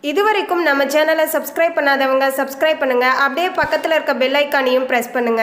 இதுவரைக்கும் நம்ம சேனலை சப்ஸ்கிரைப் பண்ணாதவங்க சப்ஸ்கிரைப் பண்ணுங்க அப்படியே பக்கத்தில் இருக்க பெல் ஐக்கானையும் ப்ரெஸ் பண்ணுங்க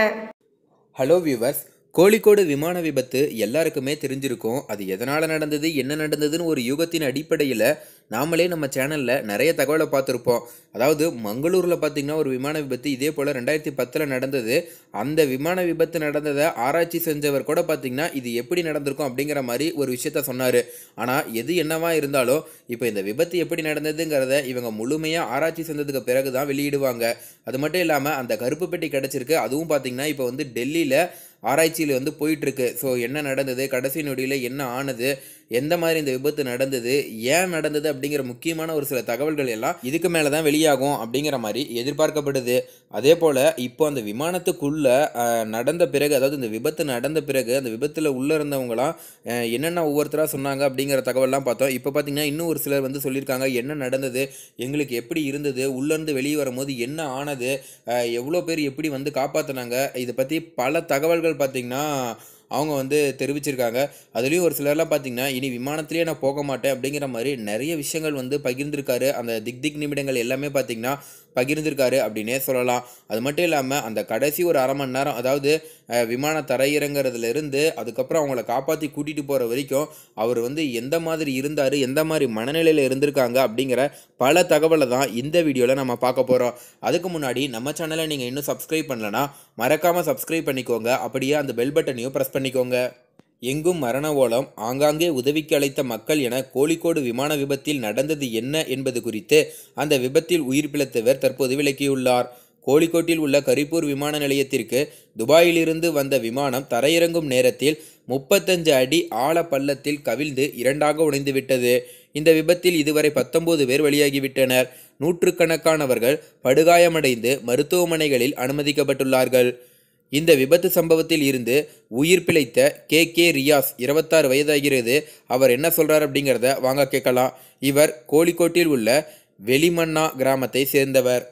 ஹலோ வியூவர்ஸ் கோழிக்கோடு விமான விபத்து எல்லாருக்குமே தெரிஞ்சிருக்கும் அது எதனால் நடந்தது என்ன நடந்ததுன்னு ஒரு யூகத்தின் அடிப்படையில் நாமளே நம்ம சேனலில் நிறைய தகவலை பார்த்துருப்போம் அதாவது மங்களூரில் பார்த்திங்கன்னா ஒரு விமான விபத்து இதே போல் ரெண்டாயிரத்தி பத்தில் நடந்தது அந்த விமான விபத்து நடந்ததை ஆராய்ச்சி செஞ்சவர் கூட பார்த்திங்கன்னா இது எப்படி நடந்திருக்கும் அப்படிங்கிற மாதிரி ஒரு விஷயத்த சொன்னார் ஆனால் எது என்னவா இருந்தாலும் இப்போ இந்த விபத்து எப்படி நடந்ததுங்கிறத இவங்க முழுமையாக ஆராய்ச்சி செஞ்சதுக்கு பிறகு தான் வெளியிடுவாங்க அது மட்டும் இல்லாமல் அந்த கருப்பு பெட்டி கிடச்சிருக்கு அதுவும் பார்த்திங்கன்னா இப்போ வந்து டெல்லியில் ஆராய்ச்சியில் வந்து போயிட்டுருக்கு ஸோ என்ன நடந்தது கடைசி நொடியில் என்ன ஆனது எந்த மாதிரி இந்த விபத்து நடந்தது ஏன் நடந்தது அப்படிங்கிற முக்கியமான ஒரு சில தகவல்கள் எல்லாம் இதுக்கு மேலே தான் வெளியாகும் அப்படிங்கிற மாதிரி எதிர்பார்க்கப்படுது அதே போல் இப்போ அந்த விமானத்துக்குள்ள அஹ், நடந்த பிறகு அதாவது இந்த விபத்து நடந்த பிறகு அந்த விபத்தில் உள்ளே இருந்தவங்களாம் அஹ், என்னென்ன ஒவ்வொருத்தராக சொன்னாங்க அப்படிங்கிற தகவல்லாம் பார்த்தோம் இப்போ பார்த்தீங்கன்னா இன்னும் ஒரு சிலர் வந்து சொல்லியிருக்காங்க என்ன நடந்தது எங்களுக்கு எப்படி இருந்தது உள்ளேருந்து வெளியே வரும்போது என்ன ஆனது அஹ், எவ்வளோ பேர் எப்படி வந்து காப்பாற்றினாங்க இதை பற்றி பல தகவல்கள் பார்த்திங்கன்னா அவங்க வந்து தெரிவிச்சிருக்காங்க அதுலேயும் ஒரு சிலர்லாம் பார்த்தீங்கன்னா இனி விமானத்திலேயே நான் போக மாட்டேன் அப்படிங்கிற மாதிரி நிறைய விஷயங்கள் வந்து பகிர்ந்திருக்காரு அந்த திக் திக் நிமிடங்கள் எல்லாமே பார்த்தீங்கன்னா பகிர்ந்திருக்காரு அப்படின்னே சொல்லலாம் அது மட்டும் இல்லாமல் அந்த கடைசி ஒரு அரை மணி நேரம் அதாவது அஹ், விமான தரையிறங்கிறதுலேருந்து அதுக்கப்புறம் அவங்கள காப்பாற்றி கூட்டிகிட்டு போகிற வரைக்கும் அவர் வந்து எந்த மாதிரி இருந்தார் எந்த மாதிரி மனநிலையில் இருந்திருக்காங்க அப்படிங்கிற பல தகவலை தான் இந்த வீடியோவில் நம்ம பார்க்க போகிறோம் அதுக்கு முன்னாடி நம்ம சேனலை நீங்கள் இன்னும் சப்ஸ்கிரைப் பண்ணலனா மறக்காமல் சப்ஸ்கிரைப் பண்ணிக்கோங்க அப்படியே அந்த பெல் பட்டனையும் ப்ரெஸ் பண்ணிக்கோங்க எங்கும் மரண ஓலம் ஆங்காங்கே உதவிக்கு அழைத்த மக்கள் என கோழிக்கோடு விமான விபத்தில் நடந்தது என்ன என்பது குறித்து அந்த விபத்தில் உயிர் பிழைத்தவர் தற்போது விளக்கியுள்ளார் கோழிக்கோட்டில் உள்ள கரிப்பூர் விமான நிலையத்திற்கு துபாயிலிருந்து வந்த விமானம் தரையிறங்கும் நேரத்தில் முப்பத்தஞ்சு அடி ஆழ பள்ளத்தில் கவிழ்ந்து இரண்டாக உடைந்துவிட்டது இந்த விபத்தில் இதுவரை பத்தொன்பது பேர் வெளியாகிவிட்டனர் நூற்றுக்கணக்கானவர்கள் படுகாயமடைந்து மருத்துவமனைகளில் அனுமதிக்கப்பட்டுள்ளார்கள் இந்த விபத்து சம்பவத்தில் இருந்து உயிர் பிழைத்த கே கே ரியாஸ் இருபத்தாறு வயதாகிறது அவர் என்ன சொல்றார் அப்படிங்கிறத வாங்க கேட்கலாம் இவர் கோழிக்கோட்டில் உள்ள வெளிமன்னா கிராமத்தை சேர்ந்தவர்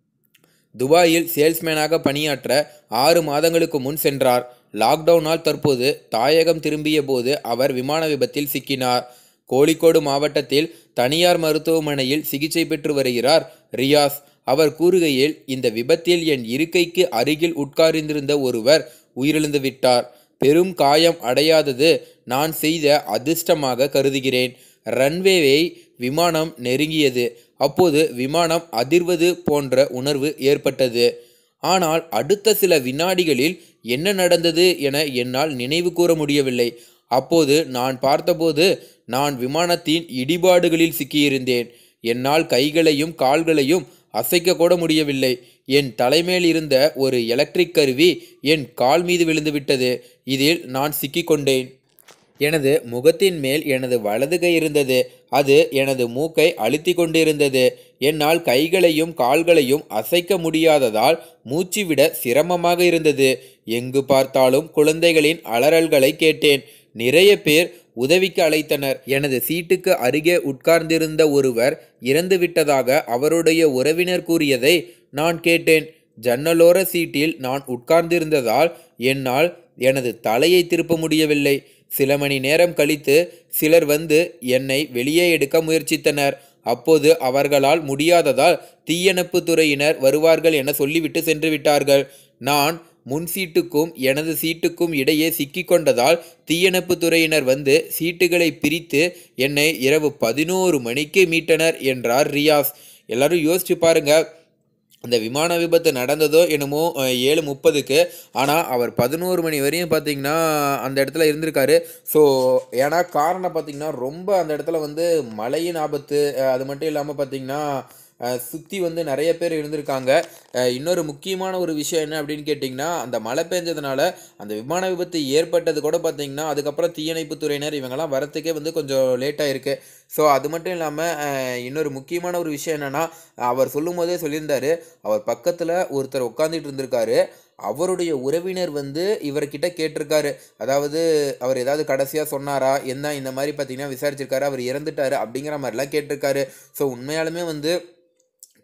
துபாயில் சேல்ஸ்மேனாக பணியாற்ற ஆறு மாதங்களுக்கு முன் சென்றார் லாக்டவுனால் தற்போது தாயகம் திரும்பிய போது அவர் விமான விபத்தில் சிக்கினார் கோழிக்கோடு மாவட்டத்தில் தனியார் மருத்துவமனையில் சிகிச்சை பெற்று வருகிறார் ரியாஸ் அவர் கூறுகையில் இந்த விபத்தில் என் இருக்கைக்கு அருகில் உட்கார்ந்திருந்த ஒருவர் உயிரிழந்து விட்டார் பெரும் காயம் அடையாதது நான் செய்த அதிர்ஷ்டமாக கருதுகிறேன் ரன்வேவை விமானம் நெருங்கியது அப்போது விமானம் அதிர்வது போன்ற உணர்வு ஏற்பட்டது ஆனால் அடுத்த சில வினாடிகளில் என்ன நடந்தது என என்னால் நினைவு கூற முடியவில்லை அப்போது நான் பார்த்தபோது நான் விமானத்தின் இடிபாடுகளில் சிக்கியிருந்தேன் என்னால் கைகளையும் கால்களையும் அசைக்க கூட முடியவில்லை என் தலைமேல் இருந்த ஒரு எலக்ட்ரிக் கருவி என் கால் மீது விழுந்து விட்டது இதில் நான் சிக்கிக்கொண்டேன் எனது முகத்தின் மேல் எனது வலது கை இருந்தது அது எனது மூக்கை அழுத்தி கொண்டிருந்தது என்னால் கைகளையும் கால்களையும் அசைக்க முடியாததால் மூச்சு விட சிரமமாக இருந்தது எங்கு பார்த்தாலும் குழந்தைகளின் அலறல்களை கேட்டேன் நிறைய பேர் உதவிக்கு அழைத்தனர் எனது சீட்டுக்கு அருகே உட்கார்ந்திருந்த ஒருவர் இறந்து விட்டதாக அவருடைய உறவினர் கூறியதை நான் கேட்டேன் ஜன்னலோர சீட்டில் நான் உட்கார்ந்திருந்ததால் என்னால் எனது தலையை திருப்ப முடியவில்லை சில மணி நேரம் கழித்து சிலர் வந்து என்னை வெளியே எடுக்க முயற்சித்தனர் அப்போது அவர்களால் முடியாததால் தீயணைப்பு துறையினர் வருவார்கள் என சொல்லிவிட்டு சென்று விட்டார்கள் நான் முன் சீட்டுக்கும் எனது சீட்டுக்கும் இடையே சிக்கிக்கொண்டதால் தீயணைப்பு துறையினர் வந்து சீட்டுகளை பிரித்து என்னை இரவு பதினோரு மணிக்கு மீட்டனர் என்றார் ரியாஸ் எல்லாரும் யோசிச்சு பாருங்க அந்த விமான விபத்து நடந்ததோ என்னமோ அஹ், ஏழு முப்பதுக்கு ஆனால் அவர் பதினோரு மணி வரையும் பார்த்தீங்கன்னா அந்த இடத்துல இருந்திருக்காரு ஸோ ஏன்னா காரணம் பார்த்தீங்கன்னா ரொம்ப அந்த இடத்துல வந்து மழையின் ஆபத்து அஹ், அது மட்டும் இல்லாமல் பார்த்தீங்கன்னா சுற்றி வந்து நிறைய பேர் இருந்திருக்காங்க அஹ், இன்னொரு முக்கியமான ஒரு விஷயம் என்ன அப்படின்னு கேட்டிங்கன்னா அந்த மழை பெஞ்சதுனால அந்த விமான விபத்து ஏற்பட்டது கூட பார்த்தீங்கன்னா அதுக்கப்புறம் தீயணைப்பு துறையினர் இவங்கெல்லாம் வரத்துக்கே வந்து கொஞ்சம் லேட்டாக இருக்குது ஸோ அது மட்டும் இல்லாமல் இன்னொரு முக்கியமான ஒரு விஷயம் என்னென்னா அவர் சொல்லும் போதே சொல்லியிருந்தாரு அவர் பக்கத்தில் ஒருத்தர் உட்காந்துட்டு இருந்திருக்காரு அவருடைய உறவினர் வந்து இவர்கிட்ட கேட்டிருக்காரு அதாவது அவர் ஏதாவது கடைசியாக சொன்னாரா என்ன இந்த மாதிரி பார்த்தீங்கன்னா விசாரிச்சிருக்காரு அவர் இறந்துட்டாரு அப்படிங்கிற மாதிரிலாம் கேட்டிருக்காரு ஸோ உண்மையாலுமே வந்து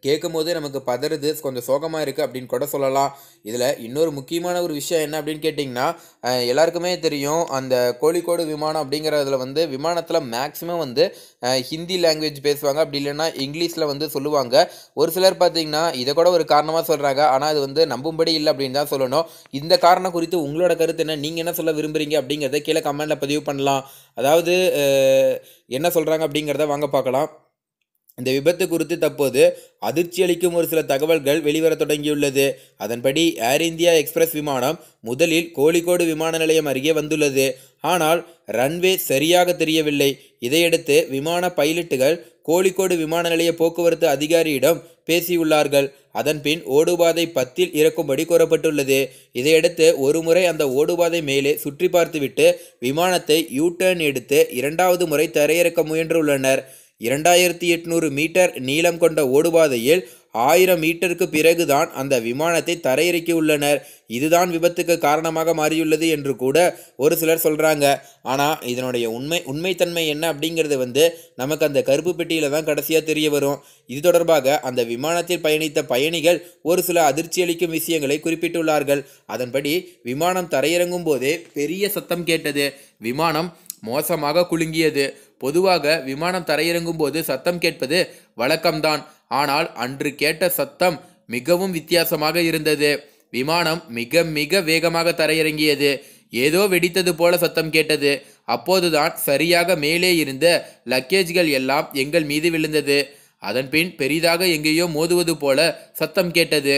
கேட்கும் போதே நமக்கு பதறுது கொஞ்சம் சோகமாக இருக்குது அப்படின்னு கூட சொல்லலாம் இதில் இன்னொரு முக்கியமான ஒரு விஷயம் என்ன அப்படின்னு கேட்டிங்கன்னா அஹ், எல்லாருக்குமே தெரியும் அந்த கோழிக்கோடு விமானம் அப்படிங்கிறதுல வந்து விமானத்தில் மேக்ஸிமம் வந்து அஹ், ஹிந்தி லாங்குவேஜ் பேசுவாங்க அப்படி இல்லைன்னா இங்கிலீஷில் வந்து சொல்லுவாங்க ஒரு சிலர் பார்த்தீங்கன்னா இதை கூட ஒரு காரணமாக சொல்கிறாங்க ஆனால் அது வந்து நம்பும்படி இல்லை அப்படின்னு தான் சொல்லணும் இந்த காரணம் குறித்து உங்களோட கருத்து என்ன நீங்கள் என்ன சொல்ல விரும்புகிறீங்க அப்படிங்கிறத கீழே கமெண்ட்டில் பதிவு பண்ணலாம் அதாவது அஹ், என்ன சொல்கிறாங்க அப்படிங்கிறத வாங்க பார்க்கலாம் இந்த விபத்து குறித்து தற்போது அதிர்ச்சி அளிக்கும் ஒரு சில தகவல்கள் வெளிவர தொடங்கியுள்ளது அதன்படி ஏர் இந்தியா எக்ஸ்பிரஸ் விமானம் முதலில் கோழிக்கோடு விமான நிலையம் அருகே வந்துள்ளது ஆனால் ரன்வே சரியாக தெரியவில்லை இதையடுத்து விமான பைலட்டுகள் கோழிக்கோடு விமான நிலைய போக்குவரத்து அதிகாரியிடம் பேசியுள்ளார்கள் அதன்பின் ஓடுபாதை பத்தில் இறக்கும்படி கூறப்பட்டுள்ளது இதையடுத்து ஒருமுறை அந்த ஓடுபாதை மேலே சுற்றி பார்த்துவிட்டு விமானத்தை யூ டர்ன் எடுத்து இரண்டாவது முறை தரையிறக்க முயன்றுள்ளனர் இரண்டாயிரத்தி எட்நூறு மீட்டர் நீளம் கொண்ட ஓடுபாதையில் ஆயிரம் மீட்டருக்கு பிறகுதான் அந்த விமானத்தை தரையிறக்கியுள்ளனர் இதுதான் விபத்துக்கு காரணமாக மாறியுள்ளது என்று கூட ஒரு சிலர் சொல்கிறாங்க ஆனால் இதனுடைய உண்மை உண்மைத்தன்மை என்ன அப்படிங்கிறது வந்து நமக்கு அந்த கருப்பு பெட்டியில் தான் கடைசியாக தெரிய வரும் இது தொடர்பாக அந்த விமானத்தில் பயணித்த பயணிகள் ஒரு சில அதிர்ச்சியளிக்கும் விஷயங்களை குறிப்பிட்டுள்ளார்கள் அதன்படி விமானம் தரையிறங்கும் போதே பெரிய சத்தம் கேட்டது விமானம் மோசமாக குலுங்கியது பொதுவாக விமானம் தரையிறங்கும் போது சத்தம் கேட்பது வழக்கம்தான் ஆனால் அன்று கேட்ட சத்தம் மிகவும் வித்தியாசமாக இருந்தது விமானம் மிக மிக வேகமாக தரையிறங்கியது ஏதோ வெடித்தது போல சத்தம் கேட்டது அப்போதுதான் சரியாக மேலே இருந்த லக்கேஜ்கள் எல்லாம் எங்கள் மீது விழுந்தது அதன்பின் பெரிதாக எங்கேயோ மோதுவது போல சத்தம் கேட்டது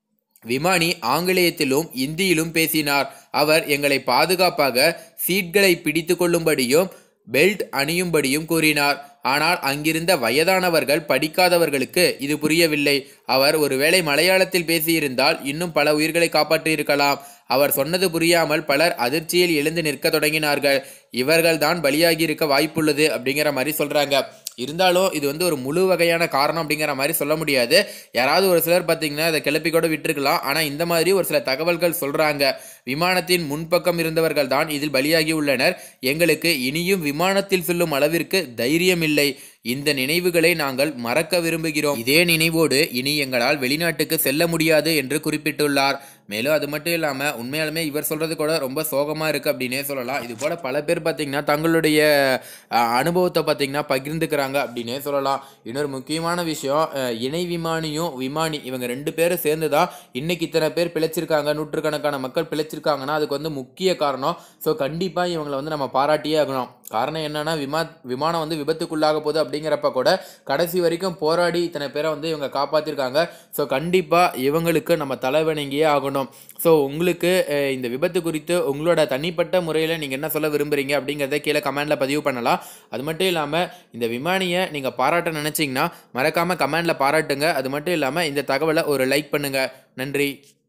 விமானி ஆங்கிலேயத்திலும் இந்தியிலும் பேசினார் அவர் எங்களை பாதுகாப்பாக சீட்களை பிடித்து கொள்ளும்படியும் பெல்ட் அணியும்படியும் கூறினார் ஆனால் அங்கிருந்த வயதானவர்கள் படிக்காதவர்களுக்கு இது புரியவில்லை அவர் ஒருவேளை மலையாளத்தில் பேசியிருந்தால் இன்னும் பல உயிர்களை காப்பாற்றியிருக்கலாம் அவர் சொன்னது புரியாமல் பலர் அதிர்ச்சியில் எழுந்து நிற்க தொடங்கினார்கள் இவர்கள்தான் பலியாகி இருக்க வாய்ப்புள்ளது அப்படிங்கிற மாதிரி சொல்றாங்க இருந்தாலும் இது வந்து ஒரு முழு வகையான காரணம் அப்படிங்கிற மாதிரி சொல்ல முடியாது யாராவது ஒரு சிலர் பார்த்தீங்கன்னா இதை கிளப்பி கூட விட்டுருக்கலாம் ஆனால் இந்த மாதிரி ஒரு சில தகவல்கள் சொல்றாங்க விமானத்தின் முன்பக்கம் இருந்தவர்கள் தான் இதில் பலியாகி உள்ளனர் எங்களுக்கு இனியும் விமானத்தில் செல்லும் அளவிற்கு தைரியம் இல்லை இந்த நினைவுகளை நாங்கள் மறக்க விரும்புகிறோம் இதே நினைவோடு இனி எங்களால் வெளிநாட்டுக்கு செல்ல முடியாது என்று குறிப்பிட்டுள்ளார் மேலும் அது மட்டும் இல்லாமல் உண்மையாலுமே இவர் சொல்றது கூட ரொம்ப சோகமாக இருக்குது அப்படின்னே சொல்லலாம் இது போல பல பேர் பார்த்தீங்கன்னா தங்களுடைய அஹ், அனுபவத்தை பார்த்தீங்கன்னா பகிர்ந்துக்கிறாங்க அப்படின்னே சொல்லலாம் இன்னொரு முக்கியமான விஷயம் அஹ், இணை விமானியும் விமானி இவங்க ரெண்டு பேரும் சேர்ந்து தான் இன்னைக்கு இத்தனை பேர் பிழைச்சிருக்காங்க நூற்றுக்கணக்கான மக்கள் பிழைச்சிருக்காங்கன்னா அதுக்கு வந்து முக்கிய காரணம் ஸோ கண்டிப்பாக இவங்களை வந்து நம்ம பாராட்டியே ஆகணும் காரணம் என்னன்னா விமா விமானம் வந்து விபத்துக்குள்ளாக போகுது அப்படிங்கிறப்ப கூட கடைசி வரைக்கும் போராடி இத்தனை பேரை வந்து இவங்க காப்பாற்றிருக்காங்க ஸோ கண்டிப்பாக இவங்களுக்கு நம்ம தலைவணங்கியே ஆகணும் ஸோ உங்களுக்கு அஹ், இந்த விபத்து குறித்து உங்களோட தனிப்பட்ட முறையில் நீங்கள் என்ன சொல்ல விரும்புகிறீங்க அப்படிங்கிறத கீழே கமெண்டில் பதிவு பண்ணலாம் அது மட்டும் இல்லாமல் இந்த விமானியை நீங்கள் பாராட்ட நினச்சிங்கன்னா மறக்காமல் கமெண்டில் பாராட்டுங்க அது மட்டும் இல்லாமல் இந்த தகவலை ஒரு லைக் பண்ணுங்கள் நன்றி